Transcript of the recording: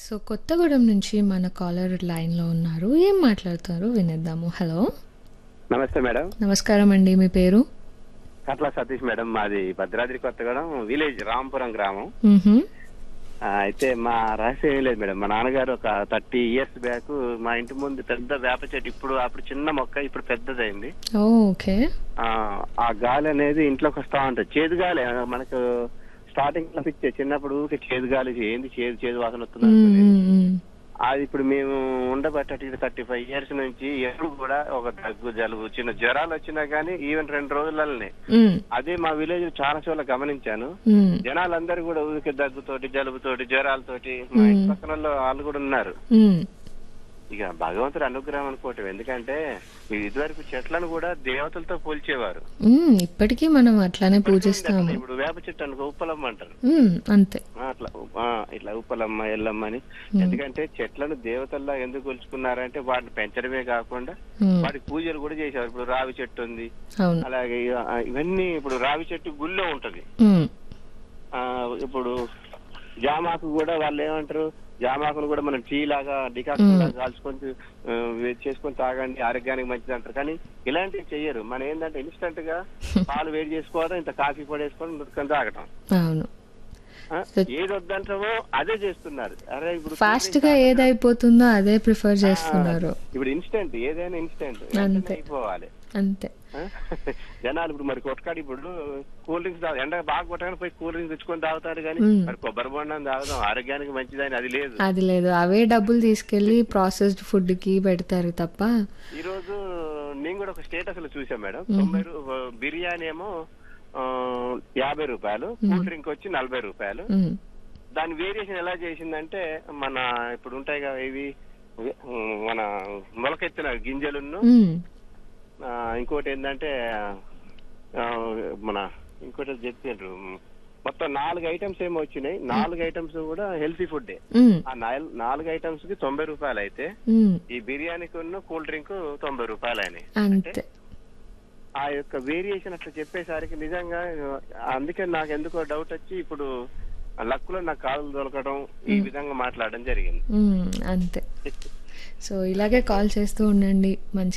So Kothagudem నుంచి మన caller లైన్లో ఉన్నారు ఏం మాట్లాడుతారు వినేద్దాము హలో నమస్తే మేడం నమస్కారం అండి మీ పేరు కట్ల సతీష్ మేడం మాది భద్రాద్రి కొత్తగూడెం విలేజ్ రాంపురం గ్రామం మ్హూ. ఆ, అయితే మా రహస్యం ఏం లేదు మేడం మా నాన్నగారు ఒక థర్టీ ఇయర్స్ బ్యాక్ మా ఇంటి ముందు పెద్ద వేప చెట్టు ఇప్పుడు అప్పుడు చిన్న మొక్క ఇప్పుడు పెద్దదైంది ఓ ఓకే ఆ, ఆ గాలి అనేది ఇంట్లోకి వస్తా ఉంటుంది చేదు గాలి ఆ, మనకు స్టార్టింగ్ లో ఇచ్చే చిన్నప్పుడు ఊరికే చేదు గాలి ఏంది చేదు చేదు వాసన వస్తుంది మ్, అనుకునేది. మ్, మ్. అది ఇప్పుడు మేము ఉండబట్టి థర్టీ ఫైవ్ ఇయర్స్ నుంచి ఎప్పుడు కూడా ఒక దగ్గు జలుబు చిన్న జ్వరాలు వచ్చినా కానీ ఈవెన్ రెండు రోజులనే మ్, అదే మా విలేజ్ చాలా చోట్ల గమనించాను మ్, జనాలందరూ కూడా ఊరికే దగ్గుతోటి జలుబుతోటి జ్వరాలతోటి మా ఇంటి పక్కన వాళ్ళు వాళ్ళు కూడా ఉన్నారు మ్. ఇక భగవంతుడు అనుగ్రహం అనుకోవటం ఎందుకంటే ఈ ఇదివరకు చెట్లను కూడా దేవతలతో పోల్చేవారు మ్, ఇప్పటికీ మనం అట్లానే పూజిస్తాము ఇప్పుడు వేప చెట్టు అనుకో ఉప్పలమ్మ అంటారు మ్, అంతే ఆ, అట్లా ఆ, ఇట్లా ఉప్పలమ్మ ఎల్లమ్మ అని ఎందుకంటే చెట్లను దేవతల్లా ఎందుకు కొలుచుకున్నారంటే వాటిని పెంచడమే కాకుండా మ్, వాటికి పూజలు కూడా చేసేవారు ఇప్పుడు రావి చెట్టు ఉంది అవును అలాగే ఇక, ఆ, ఇవన్నీ ఇప్పుడు రావి చెట్టు గుళ్ళో ఉంటది మ్, ఆ ఇప్పుడు జామాకు కూడా వాళ్ళు ఏమంటారు జామాకును కూడా మనం టీ లాగా డికాక్షన్ లాగా కాల్చుకొని ఆ, వేడి చేసుకొని తాగండి ఆరోగ్యానికి మంచిది అంటారు కానీ ఇలాంటివి చెయ్యరు మనం ఏంటంటే ఇన్స్టంట్ గా పాలు వేడి చేసుకోవడం ఇంత కాఫీ పొడి వేసుకొని నుట్టుకొని తాగటం అవును ఆ, ఏది వద్దంటామో అదే చేస్తున్నారు అరే ఇప్పుడు ఫాస్ట్ గా ఏదైపోతుందో అదే ప్రిఫర్ చేస్తున్నారు ఇప్పుడు ఇన్స్టెంట్ ఏదైనా ఇన్స్టెంట్ అంతే. అయిపోవాలి అంతే ఆ? జనాలు ఇప్పుడు మరి కొట్టకాడు ఇప్పుడు కూల్ డ్రింక్స్ తాగు ఎండ బాగా కొట్టగానే పోయి కూల్ డ్రింక్స్ తెచ్చుకొని తాగుతారు కానీ మ్మ్. మరి కొబ్బరి బొండం తాగుదాం ఆరోగ్యానికి మంచిదని అది లేదు అది లేదు అవే డబ్బులు తీసుకెళ్లి ప్రాసెస్డ్ ఫుడ్ కి పెడతారు తప్ప ఈ రోజు నేను కూడా ఒక స్టేటస్ లో చూసాను మేడం తొంభై రూ- బిర్యానీ ఏమో ఆ, యాభై రూపాయలు కూల్ డ్రింక్ వచ్చి నలభై రూపాయలు మ్, దాని వేరియేషన్ ఎలా చేసిందంటే మన ఇప్పుడు ఉంటాయి కదా ఇవి ఉమ్, మన మొలకెత్తిన గింజలును మ్, ఆ, ఇంకోటి ఏంటంటే ఆ, మన ఇంకోటి చెప్పిండ్రు మొత్తం నాలుగు ఐటమ్స్ ఏమో వచ్చినాయి నాలుగు ఐటమ్స్ కూడా హెల్తీ ఫుడ్ మ్, ఆ నాల్- నాలుగు ఐటమ్స్ కి తొంభై రూపాయలు అయితే మ్. ఈ బిర్యానీకి ఉన్న కూల్ డ్రింక్ తొంభై రూపాయలు అయినాయి అంతే ఆ యొక్క వేరియేషన్ అట్లా చెప్పేసరికి నిజంగా ఆ, అందుకే నాకు ఎందుకో డౌట్ వచ్చి ఇప్పుడు లక్ లో నాకు కాలు దొరకడం ఈ విధంగా మాట్లాడడం జరిగింది మ్, అంతే సో ఇలాగే కాల్ చేస్తూ ఉండండి మంచి